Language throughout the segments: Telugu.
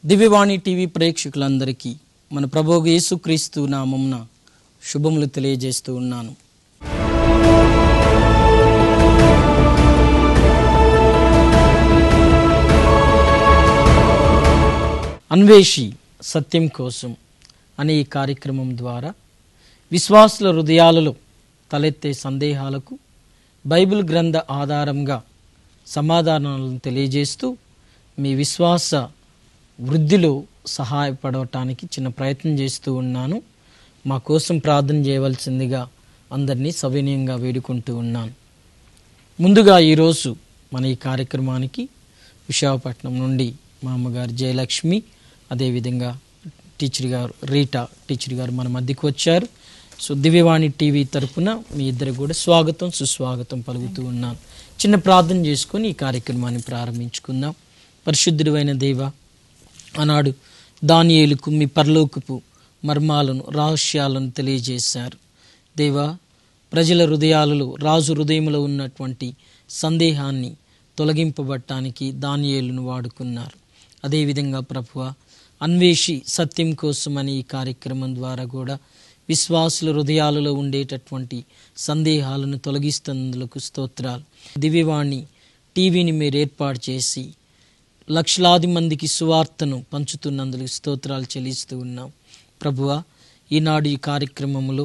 దివ్యవాణి టీవీ ప్రేక్షకులందరికీ మన ప్రభోగు యేసుక్రీస్తు నామమున శుభములు తెలియజేస్తూ ఉన్నాను అన్వేషి సత్యం కోసం అనే ఈ కార్యక్రమం ద్వారా విశ్వాసుల హృదయాలలో తలెత్తే సందేహాలకు బైబిల్ గ్రంథ ఆధారంగా సమాధానాలను తెలియజేస్తూ మీ విశ్వాస వృద్ధిలో సహాయపడటానికి చిన్న ప్రయత్నం చేస్తూ ఉన్నాను మా కోసం ప్రార్థన చేయవలసిందిగా అందరినీ సవినయంగా వేడుకుంటూ ఉన్నాను ముందుగా ఈరోజు మన ఈ కార్యక్రమానికి విశాఖపట్నం నుండి మా అమ్మగారు జయలక్ష్మి అదేవిధంగా టీచర్ గారు రీటా టీచర్ గారు మన మధ్యకు వచ్చారు సో దివ్యవాణి టీవీ తరపున మీ ఇద్దరు కూడా స్వాగతం సుస్వాగతం పలుకుతూ ఉన్నాను చిన్న ప్రార్థన చేసుకొని ఈ కార్యక్రమాన్ని ప్రారంభించుకుందాం పరిశుద్ధుడైన దేవ ఆనాడు దానియేలుకు మీ పరలోకపు మర్మాలను రహస్యాలను తెలియజేశారు దేవా ప్రజల హృదయాలలో రాజు హృదయంలో ఉన్నటువంటి సందేహాన్ని తొలగింపబట్టానికి దానియేలును వాడుకున్నారు అదేవిధంగా ప్రభువ అన్వేషి సత్యం కోసమని ఈ కార్యక్రమం ద్వారా కూడా విశ్వాసుల హృదయాలలో ఉండేటటువంటి సందేహాలను తొలగిస్తున్నందుకు స్తోత్రాలు దివ్యవాణి టీవీని మీరు ఏర్పాటు చేసి లక్షలాది మందికి సువార్తను పంచుతున్నందుకు స్తోత్రాలు చెల్లిస్తూ ఉన్నాం ప్రభువ ఈనాడు ఈ కార్యక్రమంలో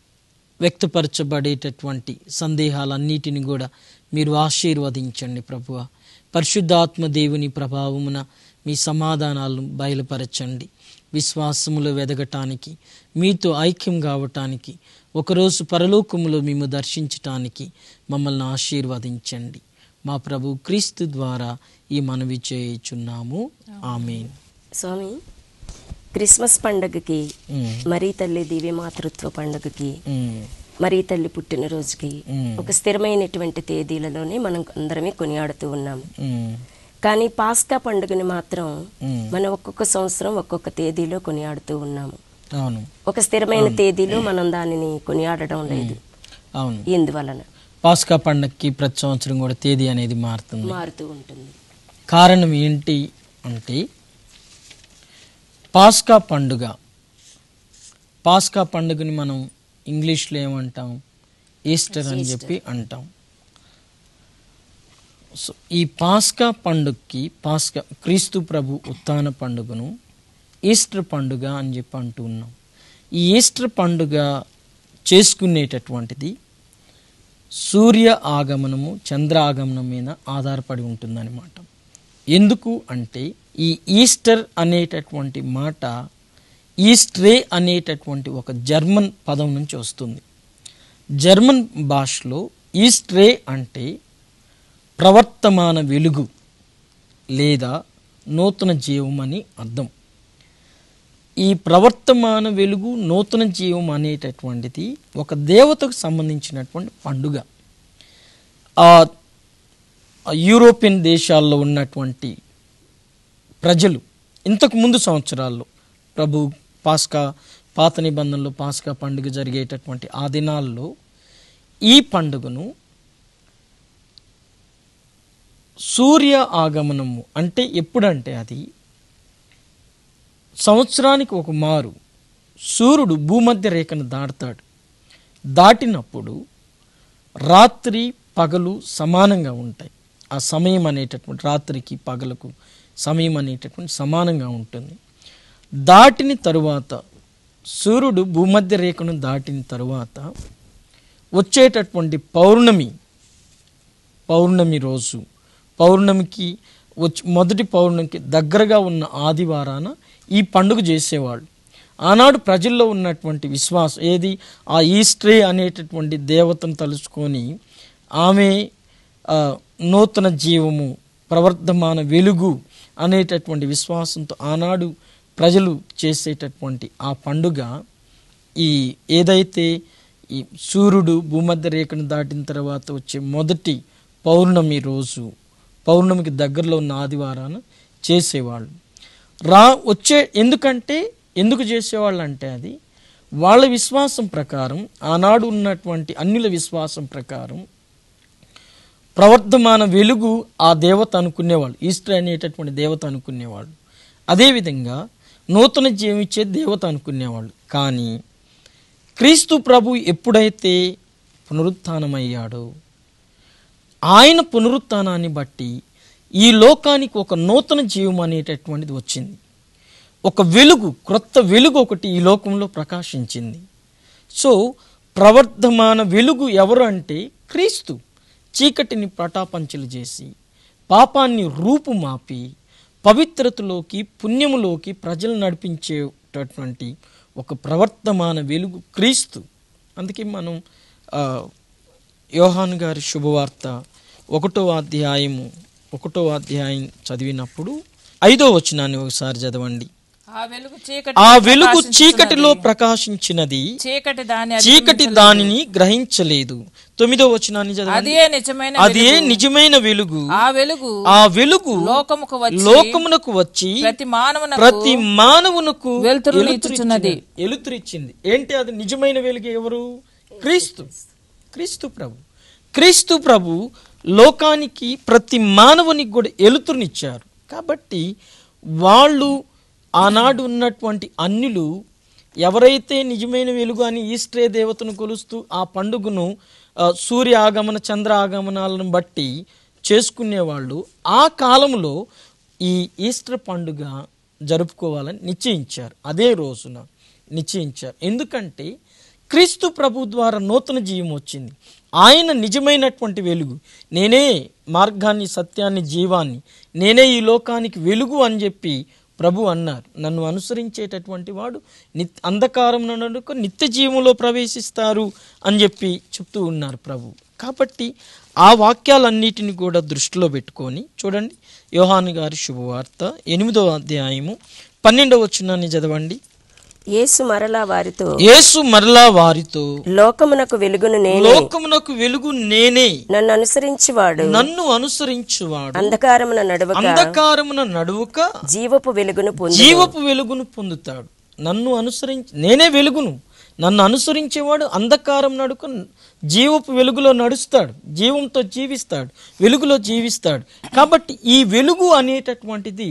వ్యక్తపరచబడేటటువంటి సందేహాలన్నిటిని కూడా మీరు ఆశీర్వదించండి ప్రభువ పరిశుద్ధాత్మ దేవుని ప్రభావమున మీ సమాధానాలను బయలుపరచండి విశ్వాసములో వెదగటానికి మీతో ఐక్యం కావటానికి ఒకరోజు పరలోకములో మేము దర్శించటానికి మమ్మల్ని ఆశీర్వదించండి మా ప్రభు క్రీస్తు ద్వారా ఈ మనవి చేయుచున్నాము ఆమెన్ స్వామి క్రిస్మస్ పండగకి మరీ తల్లి దివ్య మాతృత్వ పండగకి మరీ తల్లి పుట్టినరోజుకి ఒక స్థిరమైనటువంటి తేదీలలోనే మనం అందరమే కొనియాడుతూ ఉన్నాం కానీ పాస్కా పండుగని మాత్రం మనం ఒక్కొక్క సంవత్సరం ఒక్కొక్క తేదీలో కొనియాడుతూ ఉన్నాము అవును ఒక స్థిరమైన తేదీలో మనం దానిని కొనియాడడం లేదు అవును ఎందువలన పాస్కా పండగకి ప్రతి సంవత్సరం కూడా తేదీ అనేది మారుతుంది మారుతూ ఉంటుంది కారణం ఏంటి అంటే పాస్కా పండుగ పాస్కా పండుగని మనం ఇంగ్లీష్లో ఏమంటాం ఈస్టర్ అని చెప్పి అంటాం సో ఈ పాస్కా పండుగకి పాస్కా క్రీస్తు ప్రభు ఉత్థాన పండుగను ఈస్టర్ పండుగ అని చెప్పి అంటూ ఉన్నాం ఈ ఈస్టర్ పండుగ చేసుకునేటటువంటిది సూర్య ఆగమనము చంద్ర ఆగమనం మీద ఆధారపడి ఉంటుందన్నమాట ఎందుకు అంటే ఈ ఈస్టర్ అనేటటువంటి మాట ఈస్ట్రే అనేటటువంటి ఒక జర్మన్ పదం నుంచి వస్తుంది జర్మన్ భాషలో ఈస్ట్రే అంటే ప్రవర్తమాన వెలుగు లేదా నూతన జీవం అని అర్థం ఈ ప్రవర్తమాన వెలుగు నూతన జీవం అనేటటువంటిది ఒక దేవతకు సంబంధించినటువంటి పండుగ ఆ యూరోపియన్ దేశాల్లో ఉన్నటువంటి ప్రజలు ఇంతకు ముందు సంవత్సరాల్లో ప్రభు పాస్కా పాత నిబంధనలో పాస్కా పండుగ జరిగేటటువంటి ఆ దినాల్లో ఈ పండుగను సూర్య ఆగమనము అంటే ఎప్పుడంటే అది సంవత్సరానికి ఒక మారు సూర్యుడు భూమధ్య రేఖను దాటుతాడు దాటినప్పుడు రాత్రి పగలు సమానంగా ఉంటాయి ఆ సమయం అనేటటువంటి రాత్రికి పగలకు సమయం అనేటటువంటి సమానంగా ఉంటుంది దాటిన తరువాత సూర్యుడు భూమధ్య రేఖను దాటిన తరువాత వచ్చేటటువంటి పౌర్ణమి పౌర్ణమి రోజు పౌర్ణమికి వచ్చి మొదటి పౌర్ణమికి దగ్గరగా ఉన్న ఆదివారాన ఈ పండుగ చేసేవాళ్ళు ఆనాడు ప్రజల్లో ఉన్నటువంటి విశ్వాసం ఏది ఆ ఈస్ట్రే అనేటటువంటి దేవతను తలుచుకొని ఆమె ఆ, నూతన జీవము ప్రవర్ధమాన వెలుగు అనేటటువంటి విశ్వాసంతో ఆనాడు ప్రజలు చేసేటటువంటి ఆ పండుగ ఈ ఏదైతే ఈ సూర్యుడు భూమధ్య రేఖను దాటిన తర్వాత వచ్చే మొదటి పౌర్ణమి రోజు పౌర్ణమికి దగ్గరలో ఉన్న ఆదివారాన చేసేవాళ్ళు రా వచ్చే ఎందుకంటే ఎందుకు చేసేవాళ్ళు అంటే అది వాళ్ళ విశ్వాసం ప్రకారం ఆనాడు ఉన్నటువంటి అన్యుల విశ్వాసం ప్రకారం ప్రవర్ధమాన వెలుగు ఆ దేవత అనుకునేవాళ్ళు ఈస్టర్ అనేటటువంటి దేవత అనుకునేవాళ్ళు అదేవిధంగా నూతన జీవం ఇచ్చే దేవత అనుకునేవాళ్ళు కానీ క్రీస్తు ప్రభు ఎప్పుడైతే పునరుత్థానమయ్యాడో ఆయన పునరుత్థానాన్ని బట్టి ఈ లోకానికి ఒక నూతన జీవం అనేటటువంటిది వచ్చింది ఒక వెలుగు క్రొత్త వెలుగు ఒకటి ఈ లోకంలో ప్రకాశించింది సో ప్రవర్ధమాన వెలుగు ఎవరు అంటే క్రీస్తు చీకటిని పటాపంచలు చేసి పాపాన్ని రూపుమాపి పవిత్రతలోకి పుణ్యములోకి ప్రజలు నడిపించేటటువంటి ఒక ప్రవర్తమాన వెలుగు క్రీస్తు అందుకే మనం ఆ, యోహాన్ గారి శుభవార్త ఒకటో అధ్యాయము ఒకటో అధ్యాయం చదివినప్పుడు ఐదో వచనాన్ని ఒకసారి చదవండి ఆ వెలుగు చీకటి ఆ వెలుగు చీకటిలో ప్రకాశించినది చీకటి దాని చీకటి దానిని గ్రహించలేదు తొమ్మిదో వచనాన్ని చదవండి అదే నిజమైన అదే నిజమైన వెలుగు ఆ వెలుగు ఆ వెలుగు లోకముకు వచ్చి లోకమునకు వచ్చి ప్రతి మానవునకు ప్రతి మానవునకు వెలుతురును ఎలుతురిచ్చినది. ఎలుతురిచ్చింది ఏంటి అది నిజమైన వెలుగు ఎవరు క్రీస్తు క్రీస్తు ప్రభు క్రీస్తు ప్రభు లోకానికి ప్రతి మానవునికి కూడా ఎలుతురునిచ్చారు కాబట్టి వాళ్ళు ఆనాడు ఉన్నటువంటి అన్యులు ఎవరైతే నిజమైన వెలుగు అని ఈస్ట్రే దేవతను కొలుస్తూ ఆ పండుగను ఆ, సూర్య ఆగమన చంద్ర ఆగమనాలను బట్టి చేసుకునేవాళ్ళు ఆ కాలంలో ఈ ఈస్టర్ పండుగ జరుపుకోవాలని నిశ్చయించారు అదే రోజున నిశ్చయించారు ఎందుకంటే క్రీస్తు ప్రభు ద్వారా నూతన జీవం వచ్చింది ఆయన నిజమైనటువంటి వెలుగు నేనే మార్గాన్ని సత్యాన్ని జీవాన్ని నేనే ఈ లోకానికి వెలుగు అని చెప్పి ప్రభు అన్నారు నన్ను అనుసరించేటటువంటి వాడు నిత్ అంధకారం నడుక నిత్య జీవంలో ప్రవేశిస్తారు అని చెప్పి చెప్తూ ఉన్నారు ప్రభు కాబట్టి ఆ వాక్యాలన్నిటిని కూడా దృష్టిలో పెట్టుకొని చూడండి యోహాను గారి శుభవార్త ఎనిమిదవ అధ్యాయము పన్నెండవ వచనాన్ని చదవండి యేసు మరలా వారితో యేసు మరలా వారితో లోకమునకు వెలుగును నేనే లోకమునకు వెలుగు నేనే నన్ను అనుసరించువాడు నన్ను అనుసరించువాడు అంధకారమున నడవక అంధకారమున నడువక జీవపు వెలుగును పొంది జీవపు వెలుగును పొందుతాడు నన్ను అనుసరించి నేనే వెలుగును నన్ను అనుసరించేవాడు అంధకారం నడుక జీవపు వెలుగులో నడుస్తాడు జీవంతో జీవిస్తాడు వెలుగులో జీవిస్తాడు కాబట్టి ఈ వెలుగు అనేటటువంటిది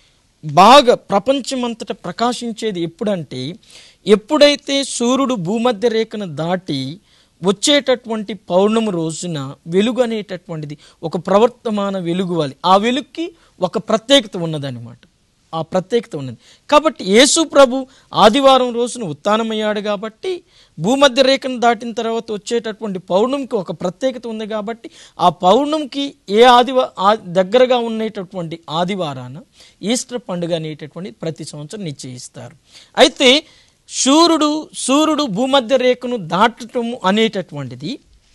బాగా ప్రపంచమంతటా ప్రకాశించేది ఎప్పుడంటే ఎప్పుడైతే సూర్యుడు భూమధ్య రేఖను దాటి వచ్చేటటువంటి పౌర్ణమి రోజున వెలుగు అనేటటువంటిది ఒక ప్రవర్తమాన వెలుగు వాలి ఆ వెలుగుకి ఒక ప్రత్యేకత ఉన్నదన్నమాట ఆ ప్రత్యేకత ఉన్నది కాబట్టి యేసు ప్రభు ఆదివారం రోజున ఉత్థానమయ్యాడు కాబట్టి భూమధ్య రేఖను దాటిన తర్వాత వచ్చేటటువంటి పౌర్ణమికి ఒక ప్రత్యేకత ఉంది కాబట్టి ఆ పౌర్ణమికి ఏ ఆదివా ఆ- దగ్గరగా ఉండేటటువంటి ఆదివారాన ఈస్టర్ పండుగ అనేటటువంటి ప్రతి సంవత్సరం నిశ్చయిస్తారు అయితే సూర్యుడు సూర్యుడు భూమధ్య రేఖను దాటటం అనేటటువంటిది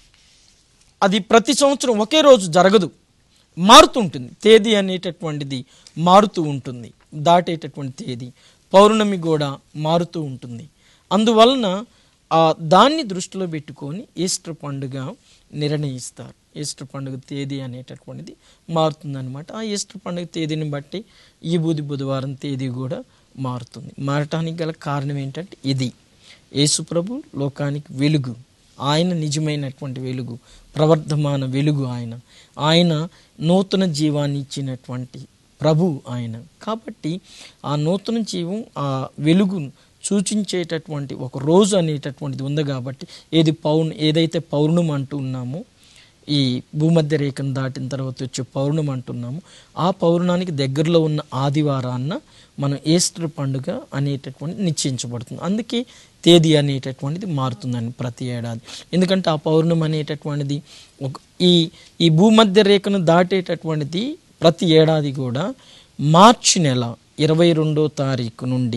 అది ప్రతి సంవత్సరం ఒకే రోజు జరగదు మారుతుంటుంది తేదీ అనేటటువంటిది మారుతూ ఉంటుంది దాటేటటువంటి తేదీ పౌర్ణమి కూడా మారుతూ ఉంటుంది అందువలన ఆ దాన్ని దృష్టిలో పెట్టుకొని ఈస్టర్ పండుగ నిర్ణయిస్తారు ఈస్టర్ పండుగ తేదీ అనేటటువంటిది మారుతుందన్నమాట ఆ ఈస్టర్ పండుగ తేదీని బట్టి ఈ బుధి బుధవారం తేదీ కూడా మారుతుంది మారటానికి గల కారణం ఏంటంటే ఇది యేసు ప్రభు లోకానికి వెలుగు ఆయన నిజమైనటువంటి వెలుగు ప్రవర్ధమాన వెలుగు ఆయన ఆయన నూతన జీవాన్ని ఇచ్చినటువంటి ప్రభు ఆయన కాబట్టి ఆ నూతన జీవం ఆ వెలుగును సూచించేటటువంటి ఒక రోజు అనేటటువంటిది ఉంది కాబట్టి ఏది పౌర్ణ ఏదైతే పౌర్ణమి అంటూ ఉన్నామో ఈ భూమధ్య రేఖను దాటిన తర్వాత వచ్చే పౌర్ణమి అంటున్నాము ఆ పౌర్ణానికి దగ్గరలో ఉన్న ఆదివారాన్న మనం ఈస్టర్ పండుగ అనేటటువంటి నిశ్చయించబడుతుంది అందుకే తేదీ అనేటటువంటిది మారుతుందండి ప్రతి ఏడాది ఎందుకంటే ఆ పౌర్ణమి అనేటటువంటిది ఒక ఈ ఈ భూమధ్య రేఖను దాటేటటువంటిది ప్రతి ఏడాది కూడా మార్చి నెల ఇరవై రెండో తారీఖు నుండి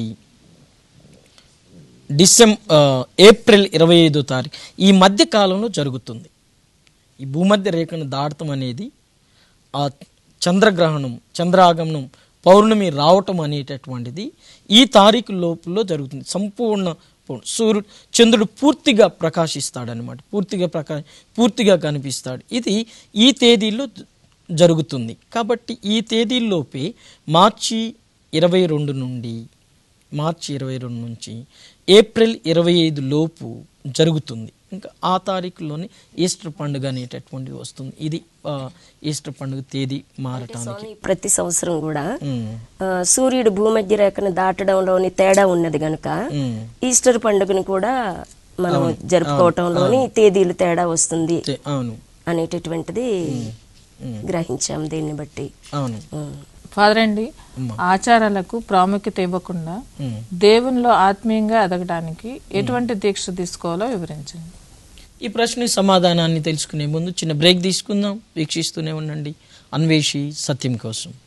డిసెం ఆ, ఏప్రిల్ ఇరవై ఐదో తారీఖు ఈ మధ్య కాలంలో జరుగుతుంది ఈ భూమధ్య రేఖను దాటం అనేది ఆ చంద్రగ్రహణం చంద్రాగమనం పౌర్ణమి రావటం అనేటటువంటిది ఈ తారీఖు లోపల జరుగుతుంది సంపూర్ణ పౌ- సూర్యుడు చంద్రుడు పూర్తిగా ప్రకాశిస్తాడనమాట పూర్తిగా ప్రకా పూర్తిగా కనిపిస్తాడు ఇది ఈ తేదీలో జ- జరుగుతుంది కాబట్టి ఈ తేదీల్లోపే మార్చి ఇరవై రెండు నుండి మార్చి ఇరవై రెండు నుంచి ఏప్రిల్ ఇరవై ఐదు లోపు జరుగుతుంది ఇంకా ఆ తారీఖులోని ఈస్టర్ పండుగ అనేటటువంటిది వస్తుంది ఇది ఆ, ఈస్టర్ పండుగ తేదీ మారటానికి స్వామి ప్రతి సంవత్సరం కూడా ఉమ్, ఆ, సూర్యుడు భూమధ్య రేఖను దాటడంలోని తేడా ఉన్నది గనుక ఉమ్. ఈస్టర్ పండుగను కూడా మనం జరుపుకోవటంలోని తేదీలు తేడా వస్తుంది తే- అవును అనేటటువంటిది గ్రహించాం దీన్ని బట్టి అవును ఉమ్. ఫాదర్ అండి ఆచారాలకు ప్రాముఖ్యత ఇవ్వకుండా ఉమ్. దేవునిలో ఆత్మీయంగా ఎదగడానికి ఎటువంటి దీక్ష తీసుకోవాలో వివరించండి ఈ ప్రశ్న సమాధానాన్ని తెలుసుకునే ముందు చిన్న బ్రేక్ తీసుకుందాం వీక్షిస్తూనే ఉండండి అన్వేషి సత్యం కోసం